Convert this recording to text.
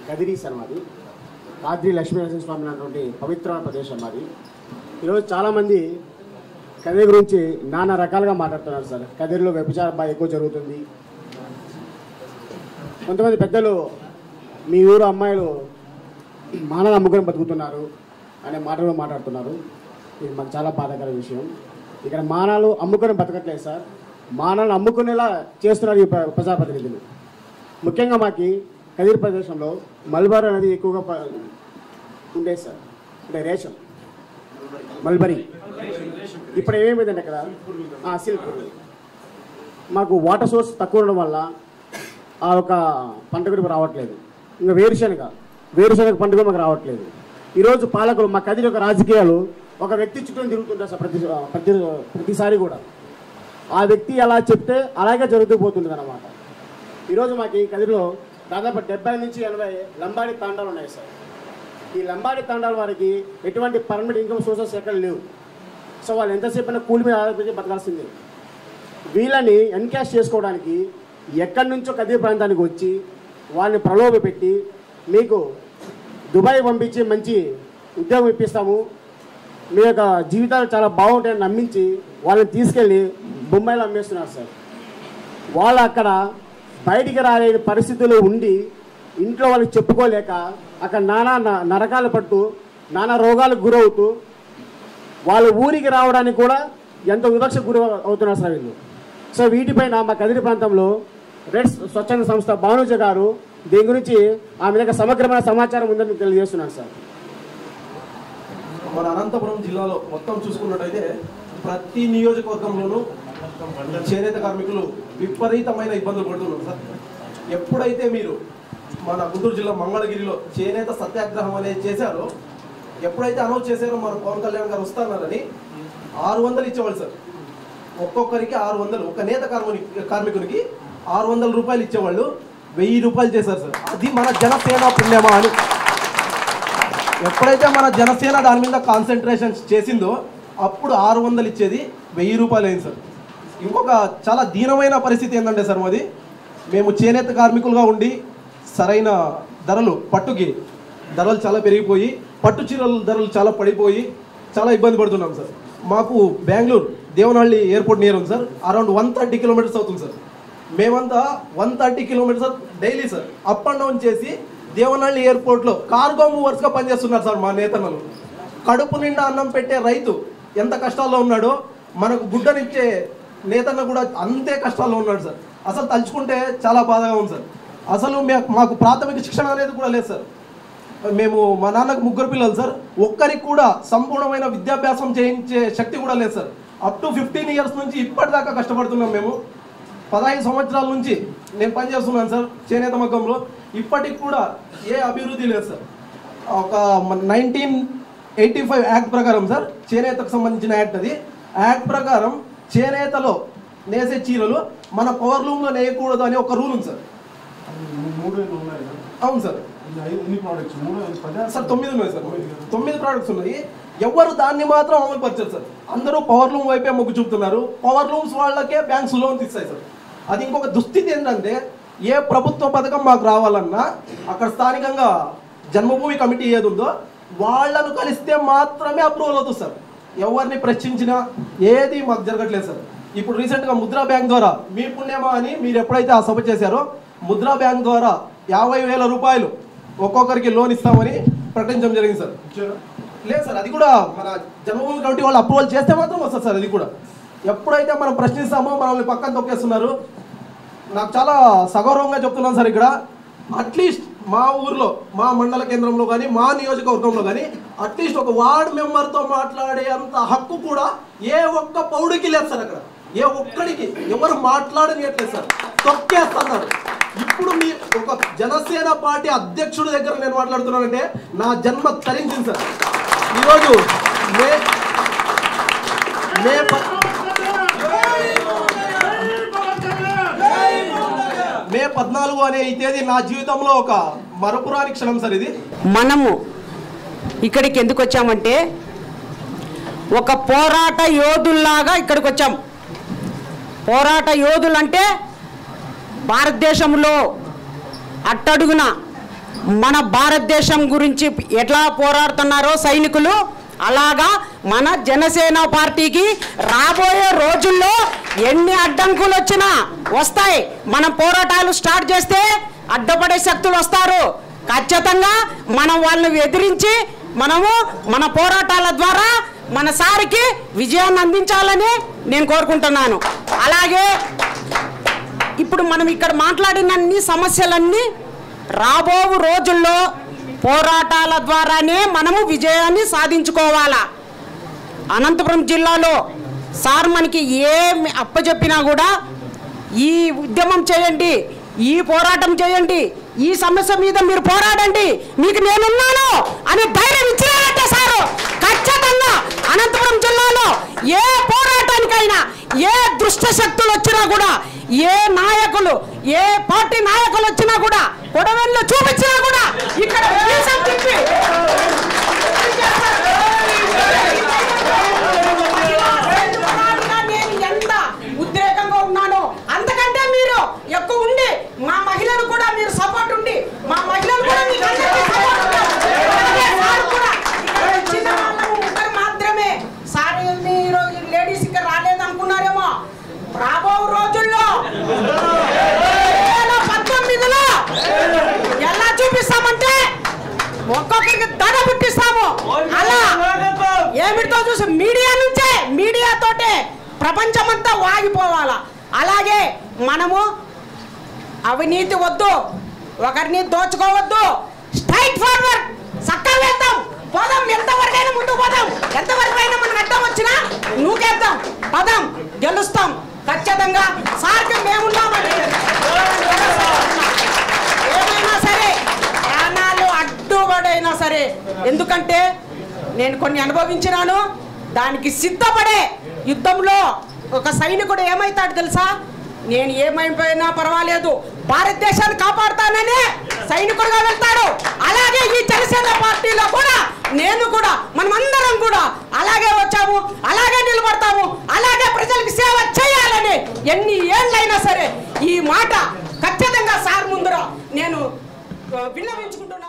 Kadiri sir మాది కాద్రి లక్ష్మీనరసింహ స్వామి అన్నటువంటి పవిత్రమైన ప్రదేశం మాది ఈరోజు చాలామంది కదిరి గురించి నానా రకాలుగా మాట్లాడుతున్నారు సార్ కదిరిలో వ్యభిచారం బాగా ఎక్కువ జరుగుతుంది కొంతమంది పెద్దలు మీ ఊరు అమ్మాయిలు మానవ అమ్ముకొని బతుకుతున్నారు అనే మాటలు మాట్లాడుతున్నారు ఇది మాకు చాలా బాధాకర విషయం ఇక్కడ మానాలు అమ్ముకొని బతకట్లేదు సార్ మానాలను అమ్ముకునేలా చేస్తున్నారు ఈ ప్ర- ప్రజాప్రతినిధులు ముఖ్యంగా మాకి కదిరి ప్రదేశంలో మల్బార్ అనేది ఎక్కువగా ప- ఉండేది సార్ అంటే రేషన్ మల్బరీ ఇప్పుడు ఏమేమిందండి అక్కడ ఆ, సిల్క్ మాకు వాటర్ సోర్స్ తక్కువ ఉండడం వల్ల ఆ ఒక పంట కూడా రావట్లేదు ఇంకా వేరుశనగ వేరుశనగ పంట కూడా మాకు రావట్లేదు ఈరోజు పాలకులు మా కదిరి యొక్క రాజకీయాలు ఒక వ్యక్తి చుట్టూ తిరుగుతుంటారు సార్ ప్రతి ప్రతి ప్రతిసారి కూడా ఆ వ్యక్తి ఎలా చెప్తే అలాగే జరుగుతూ పోతుంది అనమాట ఈరోజు మాకు ఈ కదిరిలో దాదాపు డెబ్బై నుంచి ఎనభై లంబాడి తాండాలు ఉన్నాయి సార్ ఈ లంబాడి తాండాల వారికి ఎటువంటి పర్మనెంట్ ఇన్కమ్ సోర్సెస్ ఎక్కడ లేవు సో వాళ్ళు ఎంతసేపు అయినా కూలి మీద ఆధారపడి బతకాల్సిందే వీళ్ళని ఎన్కాష్ చేసుకోవడానికి ఎక్కడి నుంచో కదిరి ప్రాంతానికి వచ్చి వాళ్ళని ప్రలోభ పెట్టి మీకు దుబాయ్ పంపించి మంచి ఉద్యోగం ఇప్పిస్తాము మీ యొక్క జీవితాలు చాలా బాగుంటాయని నమ్మించి వాళ్ళని తీసుకెళ్ళి బొంబాయిలో అమ్మేస్తున్నారు సార్ వాళ్ళు అక్కడ బయటికి రాలేని పరిస్థితులు ఉండి ఇంట్లో వాళ్ళకి చెప్పుకోలేక అక్కడ నానా న- నరకాలు పట్టు నానా రోగాలకు గురవుతూ వాళ్ళ ఊరికి రావడానికి కూడా ఎంతో వివక్ష గురి అవుతున్నారు సార్ వీళ్ళు సో వీటిపైన మా కదిరి ప్రాంతంలో రెడ్ స్వచ్ఛంద సంస్థ భానుజ గారు దీని గురించి ఆమె దగ్గర సమగ్రమైన సమాచారం ఉందని తెలియజేస్తున్నాను సార్ మన అనంతపురం జిల్లాలో మొత్తం చూసుకున్నట్టయితే ప్రతి నియోజకవర్గంలోనూ చేనేత కార్మికులు విపరీతమైన ఇబ్బందులు పడుతున్నారు సార్ ఎప్పుడైతే మీరు మన గుంటూరు జిల్లా మంగళగిరిలో చేనేత సత్యాగ్రహం అనేది చేశారో ఎప్పుడైతే అనౌన్స్ చేశారో మన పవన్ కళ్యాణ్ గారు వస్తున్నారని ఆరు వందలు ఇచ్చేవాళ్ళు సార్ ఒక్కొక్కరికి ఆరు వందలు ఒక నేత కార్మికుని కార్మికునికి ఆరు వందల రూపాయలు ఇచ్చేవాళ్ళు వెయ్యి రూపాయలు చేశారు సార్ అది మన జనసేన పుణ్యమా అని ఎప్పుడైతే మన జనసేన దాని మీద కాన్సన్ట్రేషన్ చేసిందో అప్పుడు ఆరు వందలు ఇచ్చేది వెయ్యి రూపాయలు అయింది సార్ ఇంకొక చాలా దీనమైన పరిస్థితి ఏంటంటే సార్ మాది మేము చేనేత కార్మికులుగా ఉండి సరైన ధరలు పట్టుకి ధరలు చాలా పెరిగిపోయి పట్టు చీరల ధరలు చాలా పడిపోయి చాలా ఇబ్బంది పడుతున్నాం సార్ మాకు బెంగళూరు దేవనహళ్ళి ఎయిర్పోర్ట్ నియర్ ఉంది sir around one thirty kilometres అవుతుంది సార్ మేమంతా one thirty kilometres daily sir up and down చేసి దేవనహళ్ళి ఎయిర్పోర్ట్లో కార్గో మూవర్స్గా పనిచేస్తున్నారు సార్ మా నేతన్నలు కడుపు నిండా అన్నం పెట్టే రైతు ఎంత కష్టాల్లో ఉన్నాడో మనకు గుడ్డనిచ్చే నేతన్న కూడా అంతే కష్టాల్లో ఉన్నాడు సార్ అసలు తలుచుకుంటే చాలా బాధగా ఉంది సార్ అసలు మే- మాకు ప్రాథమిక శిక్షణ అనేది కూడా లేదు సార్ మేము మా నాన్నకు ముగ్గురు పిల్లలు సార్ ఒక్కరికి కూడా సంపూర్ణమైన విద్యాభ్యాసం చేయించే శక్తి కూడా లేదు sir up to fifteen years నుంచి ఇప్పటిదాకా కష్టపడుతున్నాం మేము పదహైదు సంవత్సరాల నుంచి నేను పనిచేస్తున్నాను సార్ చేనేత మగ్గంలో ఇప్పటికి కూడా ఏ అభివృద్ధి లేదు సార్ ఒక నైన్టీన్ ఎయిటీ ఫైవ్ యాక్ట్ ప్రకారం సార్ చేనేతకు సంబంధించిన యాక్ట్ అది యాక్ట్ ప్రకారం చేనేతలో నేసే చీరలు మన పవర్ లూమ్లో నేయకూడదు అని ఒక రూల్ ఉంది సార్ మూడు ఎన్ని ఉన్నాయి కదా? అవును సార్ ఈ ఐదు- ఎన్ని ప్రోడక్ట్స్ మూడు ఐదు, పది సార్ తొమ్మిది ఉన్నాయి సార్ తొమ్మిది ప్రోడక్ట్స్ ఉన్నాయి ఎవరు దాన్ని మాత్రం అమలు పరిచారు సార్ అందరూ పవర్ లూమ్ వైపే మొగ్గు చూపుతున్నారు పవర్ లూమ్స్ వాళ్ళకే బ్యాంక్స్ లోన్స్ ఇస్తాయి సార్ అది ఇంకొక దుస్థితి ఏంటంటే ఏ ప్రభుత్వ పథకం మాకు రావాలన్నా అక్కడ స్థానికంగా జన్మభూమి కమిటీ ఏది ఉందో వాళ్ళను కలిస్తే మాత్రమే అప్రూవల్ అవుతుంది సార్ ఎవరిని ప్రశ్నించినా ఏది మాకు జరగట్లేదు సార్ ఇప్పుడు రీసెంట్గా ముద్రా బ్యాంక్ ద్వారా మీ పుణ్యమా అని మీరు ఎప్పుడైతే ఆ సభ చేశారో ముద్రా బ్యాంక్ ద్వారా యాభై వేల రూపాయలు ఒక్కొక్కరికి లోన్ ఇస్తామని ప్రకటించడం జరిగింది సార్ ఇచ్చారా? లేదు సార్ అది కూడా మన జన్మభూమి కమిటీ వాళ్ళు అప్రూవల్ చేస్తే మాత్రం వస్తుంది సార్ అది కూడా ఎప్పుడైతే మనం ప్రశ్నిస్తామో మనల్ని పక్కన తొక్కేస్తున్నారు నాకు చాలా సగౌరవంగా చెప్తున్నాను సార్ ఇక్కడ అట్లీస్ట్ మా ఊర్లో మా మండల కేంద్రంలో కానీ మా నియోజకవర్గంలో కానీ అట్లీస్ట్ ఒక వార్డ్ మెంబర్తో మాట్లాడే అంత హక్కు కూడా ఏ ఒక్క పౌడికి లేదు సార్ అక్కడ ఏ ఒక్కడికి ఎవరు మాట్లాడనియట్లేదు సార్ తొక్కేస్తున్నారు ఇప్పుడు మీ ఒక జనసేన పార్టీ అధ్యక్షుడి దగ్గర నేను మాట్లాడుతున్నానంటే నా జన్మ తరించింది సార్ ఈరోజు మే మే ప- మే పద్నాలుగు అనే ఈ తేదీ నా జీవితంలో ఒక మరపురాని క్షణం సార్ ఇది మనము ఇక్కడికి ఎందుకు వచ్చామంటే ఒక పోరాట యోధుల్లాగా ఇక్కడికి వచ్చాం పోరాట యోధులు అంటే భారతదేశంలో అట్టడుగున మన భారతదేశం గురించి ఎట్లా పోరాడుతున్నారో సైనికులు అలాగా మన జనసేన పార్టీకి రాబోయే రోజుల్లో ఎన్ని అడ్డంకులు వచ్చినా వస్తాయి మనం పోరాటాలు స్టార్ట్ చేస్తే అడ్డపడే శక్తులు వస్తారు ఖచ్చితంగా మనం వాళ్ళని ఎదిరించి మనము మన పోరాటాల ద్వారా మన సారికి విజయాన్ని అందించాలని నేను కోరుకుంటున్నాను అలాగే ఇప్పుడు మనం ఇక్కడ మాట్లాడిన అన్ని సమస్యలన్నీ రాబో రోజుల్లో పోరాటాల ద్వారానే మనము విజయాన్ని సాధించుకోవాలా అనంతపురం జిల్లాలో సార్ మనకి ఏమి అప్పచెప్పినా కూడా ఈ ఉద్యమం చేయండి ఈ పోరాటం చేయండి ఈ సమస్య మీద మీరు పోరాడండి మీకు నేనున్నాను అని ధైర్యం ఇచ్చినారంటే సారు ఖచ్చితంగా అనంతపురం జిల్లాలో ఏ పోరాటానికైనా ఏ దుష్ట శక్తులు వచ్చినా కూడా ఏ నాయకులు ఏ పార్టీ నాయకులు వచ్చినా కూడా కొడవెళ్ళు చూపించినా కూడా ఇక్కడ వీసం తిప్పి నేను ఎంత ఉద్రేకంగా ఉన్నానో అంతకంటే మీరు ఎక్కువ ఉండి మా మహిళలు కూడా మీరు సపోర్ట్ ఉండి మా మహిళలు కూడా మీకు అందరికీ support ఉంటారు. అలాగే సార్ కూడా ఇక్కడ వచ్చిన వాళ్ళము ముగ్గురు మాత్రమే సార్ మీరు లేడీస్ ఇక్కడ రాలేదనుకున్నారేమో రాబో రోజుల్లో రెండు వేల పంతొమ్మిదిలో ఎలా చూపిస్తామంటే ఒక్కొక్కరికి ధర పుట్టిస్తాము అలా ఏమిటో చూసి మీడియా నుంచే మీడియాతోటే ప్రపంచమంతా వాగిపోవాలా అలాగే మనము అవినీతి వద్దు ఒకరిని దోచుకోవద్దు స్ట్రైట్ ఫార్వర్డ్ చక్కగా వెళ్తాం పోదాం ఎంతవరకైనా ముందుకు పోదాం ఎంతవరకైనా మనకు అడ్డం వచ్చినా నూకేద్దాం పదాం గెలుస్తాం ఖచ్చితంగా సార్కి మేమున్నామని ఏమైనా సరే ప్రాణాలు అడ్డుపడైనా సరే ఎందుకంటే నేను కొన్ని అనుభవించినాను దానికి సిద్ధపడే యుద్ధంలో ఒక సైనికుడు ఏమైతాడు తెలుసా నేను ఏమైపోయినా పర్వాలేదు భారతదేశాన్ని కాపాడుతానని సైనికుడుగా వెళ్తాడు అలాగే ఈ జనసేన పార్టీలో కూడా నేను కూడా మనమందరం కూడా అలాగే వచ్చాము అలాగే నిలబడతాము అలాగే ప్రజలకు సేవ చేయాలని ఎన్ని ఏళ్ళైనా సరే ఈ మాట ఖచ్చితంగా సార్ ముందర నేను ఆ, విన్నవించుకుంటున్నాను